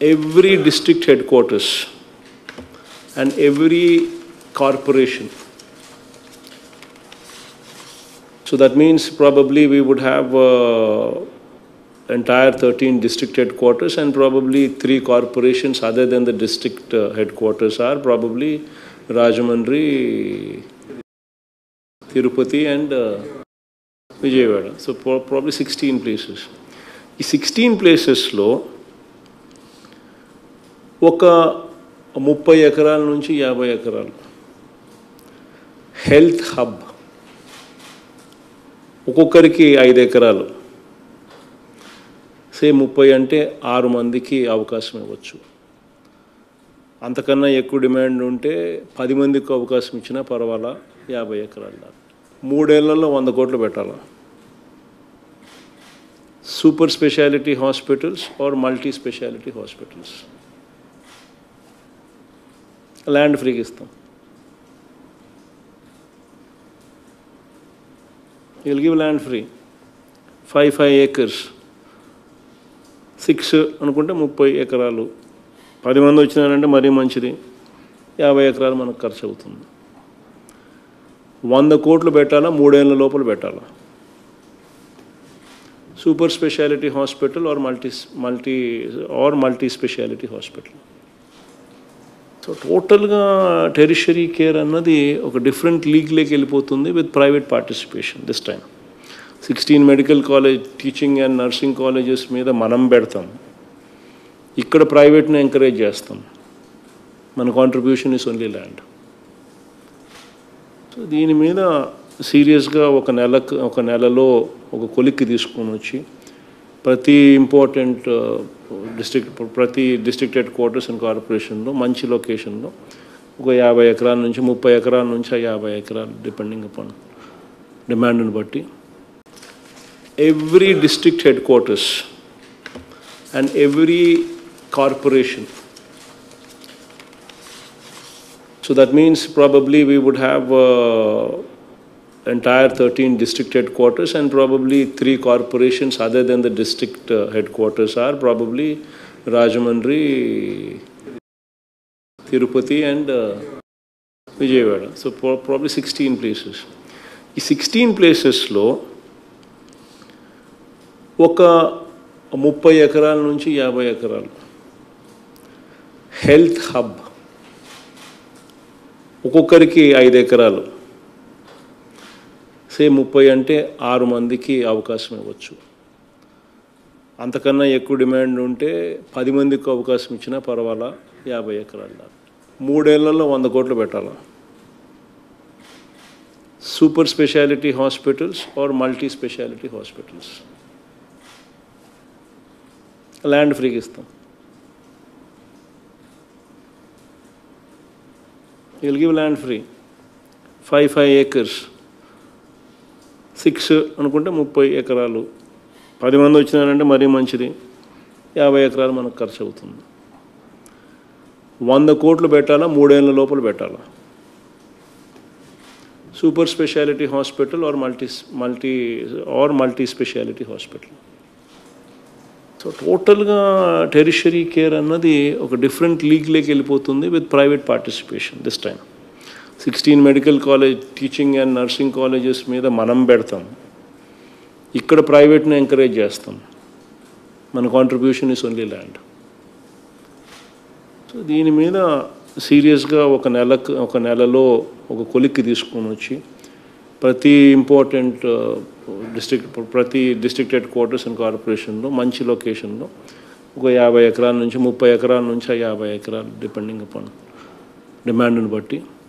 every district headquarters and every corporation. So that means probably we would have uh, entire 13 district headquarters and probably three corporations other than the district uh, headquarters are probably Rajamandri, Tirupati and uh, Vijayawada. So pro- probably 16 places. ఈ sixteen ప్లేసెస్లో ఒక ముప్పై ఎకరాల నుంచి యాభై ఎకరాలు health hub ఒక్కొక్కరికి ఐదు ఎకరాలు సే ముప్పై అంటే ఆరు మందికి అవకాశం ఇవ్వచ్చు అంతకన్నా ఎక్కువ డిమాండ్ ఉంటే పది మందికి అవకాశం ఇచ్చినా పర్వాలా యాభై ఎకరాలు దాకా మూడేళ్లలో వంద కోట్లు పెట్టాలా super speciality hospitals or multi speciality hospitals land ఫ్రీకి ఇస్తాం will give land free five five acres six అనుకుంటే ముప్పై ఎకరాలు పది మంది వచ్చినారంటే మరీ మంచిది యాభై ఎకరాలు మనకు ఖర్చు అవుతుంది వంద కోట్లు పెట్టాలా మూడేళ్ళ లోపల పెట్టాలా super speciality hospital or multi multi or multi speciality hospital so టోటల్గా టెరిషరీ కేర్ అన్నది ఒక డిఫరెంట్ లీగ్లోకి వెళ్ళిపోతుంది with private participation this time sixteen medical college teaching and nursing colleges మీద మనం పెడతాం ఇక్కడ ప్రైవేట్ని ఎంకరేజ్ చేస్తాం మన contribution is only land so దీని మీద సీరియస్గా ఒక నెలకు ఒక నెలలో ఒక కొలిక్కి తీసుకొని వచ్చి ప్రతి ఇంపార్టెంట్ డిస్ట్రిక్ట్ ప్రతి డిస్ట్రిక్ట్ హెడ్ క్వార్టర్స్ అండ్ కార్పొరేషన్లో మంచి లొకేషన్లో ఒక యాభై ఎకరాల నుంచి ముప్పై ఎకరాల నుంచి ఆ యాభై ఎకరాలు డిపెండింగ్ అపాన్ డిమాండ్ని బట్టి every district headquarters and every corporation So that means probably we would have uh, entire 13 district headquarters and probably three corporations other than the district uh, headquarters are probably Rajamandri, Tirupati and uh, Vijayawada. So pro- probably 16 places. ఈ sixteen ప్లేసెస్లో ఒక ముప్పై ఎకరాల నుంచి యాభై ఎకరాలు health hub ఒక్కొక్కరికి ఐదు ఎకరాలు సే ముప్పై అంటే ఆరు మందికి అవకాశం ఇవ్వచ్చు అంతకన్నా ఎక్కువ డిమాండ్ ఉంటే పది మందికి అవకాశం ఇచ్చినా పర్వాలా యాభై ఎకరాలు దాకా మూడేళ్లలో వంద కోట్లు పెట్టాలా super speciality hospitals or multi speciality hospitals land ఫ్రీకి ఇస్తాం will give land free five five acres six అనుకుంటే ముప్పై ఎకరాలు పది మంది వచ్చినారంటే మరీ మంచిది యాభై ఎకరాలు మనకు ఖర్చు అవుతుంది వంద కోట్లు పెట్టాలా మూడేళ్ళ లోపల పెట్టాలా super speciality hospital or multi multi or multi speciality hospital so టోటల్గా టెరిషరీ కేర్ అన్నది ఒక డిఫరెంట్ లీగ్లోకి వెళ్ళిపోతుంది with private participation this time sixteen medical college teaching and nursing colleges మీద మనం పెడతాం ఇక్కడ ప్రైవేట్ని ఎంకరేజ్ చేస్తాం మన contribution is only land so దీని మీద సీరియస్గా ఒక నెలకు ఒక నెలలో ఒక కొలిక్కి తీసుకొని వచ్చి ప్రతి ఇంపార్టెంట్ డిస్ట్రిక్ట్ ప్రతి డిస్ట్రిక్ట్ హెడ్ క్వార్టర్స్ అండ్ కార్పొరేషన్లో మంచి లొకేషన్లో ఒక యాభై ఎకరాల నుంచి ముప్పై ఎకరాల నుంచి ఆ యాభై ఎకరాలు డిపెండింగ్ అపాన్ డిమాండ్ని బట్టి